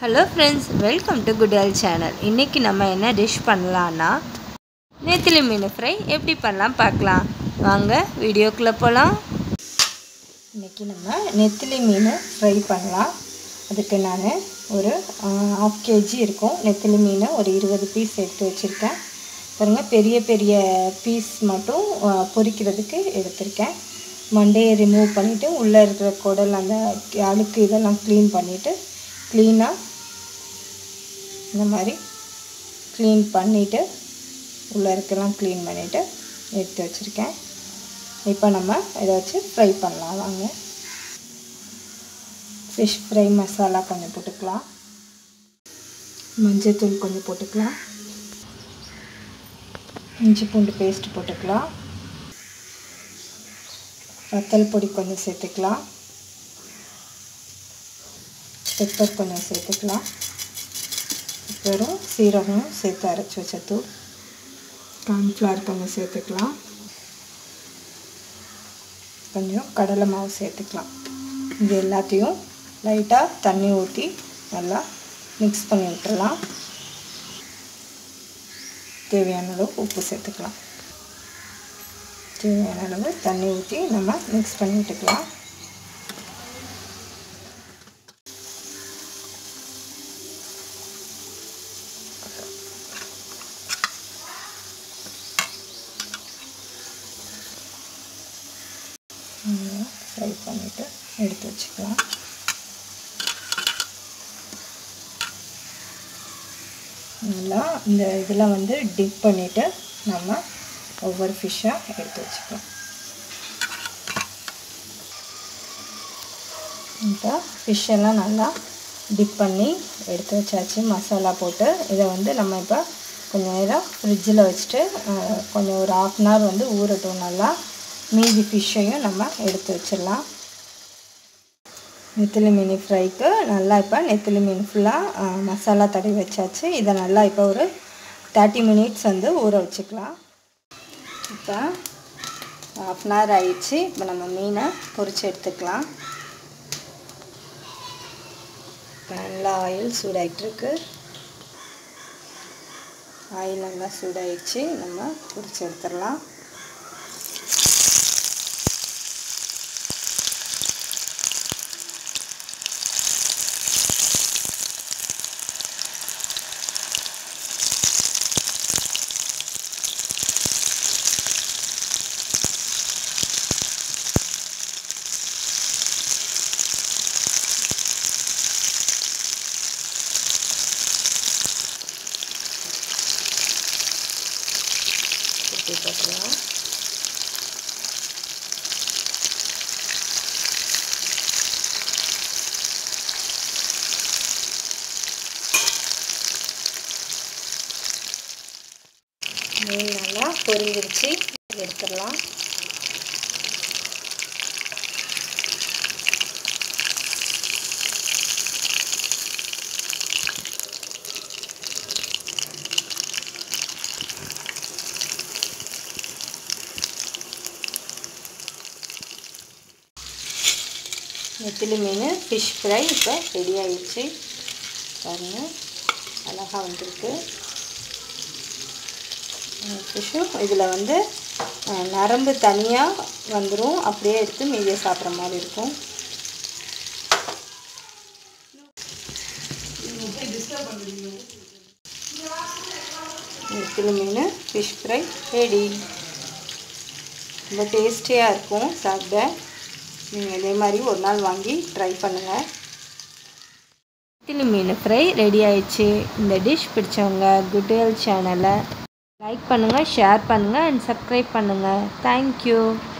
hello friends welcome to குடல் channel இன்றைக்கி நம்ம என்ன டிஷ் பண்ணலான்னா நெத்திலி மீன் ஃப்ரை எப்படி பண்ணலாம் பார்க்கலாம் வாங்க வீடியோக்குள்ளே போகலாம் இன்றைக்கி நம்ம நெத்திலி மீன் ஃப்ரை பண்ணலாம் அதுக்கு நான் ஒரு ஆஃப் கேஜி இருக்கும் நெத்திலி மீன் ஒரு இருபது பீஸ் எடுத்து வச்சுருக்கேன் பாருங்கள் பெரிய பெரிய பீஸ் மட்டும் ஆ, பொரிக்கிறதுக்கு எடுத்திருக்கேன் மண்டையை ரிமூவ் பண்ணிவிட்டு உள்ளே இருக்கிற குடல் அந்த அழுக்கு இதெல்லாம் க்ளீன் பண்ணிவிட்டு க்ளீனாக இந்த மாதிரி க்ளீன் பண்ணிவிட்டு உள்ளே இருக்கலாம் க்ளீன் பண்ணிவிட்டு எடுத்து வச்சுருக்கேன் இப்போ நம்ம இதை வச்சு ஃப்ரை பண்ணலாம் வாங்க ஃபிஷ் ஃப்ரை மசாலா கொஞ்சம் போட்டுக்கலாம் மஞ்சள்தூள் கொஞ்சம் போட்டுக்கலாம் இஞ்சி பூண்டு பேஸ்ட் போட்டுக்கலாம் வத்தல் பொடி கொஞ்சம் சேர்த்துக்கலாம் பெப்பர் கொஞ்சம் சேர்த்துக்கலாம் பெப்பரும் சீரகம் சேர்த்து அரைச்சி வச்ச தூள் கார்ன்ஃப்ளவர் கொஞ்சம் சேர்த்துக்கலாம் கொஞ்சம் கடலை மாவு சேர்த்துக்கலாம் இது எல்லாத்தையும் லைட்டாக தண்ணி ஊற்றி நல்லா மிக்ஸ் பண்ணி விட்டுறலாம் தேவையான அளவு உப்பு சேர்த்துக்கலாம் தேவையான அளவு தண்ணி ஊற்றி நம்ம மிக்ஸ் பண்ணி விட்டுக்கலாம் ஃப்ரை பண்ணிவிட்டு எடுத்து வச்சுக்கலாம் நல்லா இந்த இதில் வந்து டிப் பண்ணிவிட்டு நம்ம ஒவ்வொரு ஃபிஷ்ஷாக எடுத்து வச்சுக்கலாம் இப்போ ஃபிஷ்ஷெல்லாம் நல்லா டிப் பண்ணி எடுத்து வச்சாச்சு மசாலா போட்டு இதை வந்து நம்ம இப்போ கொஞ்சம் நேரம் ஃப்ரிட்ஜில் வச்சுட்டு அஹ், கொஞ்சம் ஒரு ஆஃப் அன் ஹவர் வந்து ஊறட்டும் நல்லா மீதி ஃபிஷ்ஷையும் நம்ம எடுத்து வச்சிடலாம் நெத்திலி மீன் ஃப்ரைக்கு நல்லா இப்போ நெத்திலி மீன் ஃபுல்லாக மசாலா தடவி வச்சாச்சு இதை நல்லா இப்போ ஒரு தேர்ட்டி மினிட்ஸ் வந்து ஊற வச்சுக்கலாம் இப்போ ஆஃப் அன் ஹவர் ஆயிடுச்சு இப்போ நம்ம மீனை பொரிச்சு எடுத்துக்கலாம் நல்லா ஆயில் சூடாயிட்டுருக்கு ஆயில் நல்லா சூடாயிடுச்சு நம்ம பொரிச்சு எடுத்துடலாம் சுற்றி போட்டுக்கலாம் மீன் நல்லா பொரிஞ்சிருச்சு எடுத்துடலாம் நெத்திலி மீன் ஃபிஷ் ஃப்ரை இப்போ ரெடி ஆயிடுச்சு பாருங்கள் அழகாக வந்திருக்கு ஃபிஷ்ஷும் இதில் வந்து அஹ், நரம்பு தனியாக வந்துடும் அப்படியே எடுத்து மீதியை சாப்பிட்ற மாதிரி இருக்கும் நெத்திலி மீன் ஃபிஷ் ஃப்ரை ரெடி ரொம்ப டேஸ்டியாக இருக்கும் சாப்பிட நீங்கள் இதே மாதிரி ஒரு நாள் வாங்கி ட்ரை பண்ணுங்கள் நெத்திலி மீன் ஃப்ரை ரெடி ஆயிடுச்சு இந்த டிஷ் பிடிச்சவங்க குட்டேல் சேனலை லைக் பண்ணுங்கள் ஷேர் பண்ணுங்கள் அண்ட் சப்ஸ்கிரைப் பண்ணுங்கள் தேங்க்யூ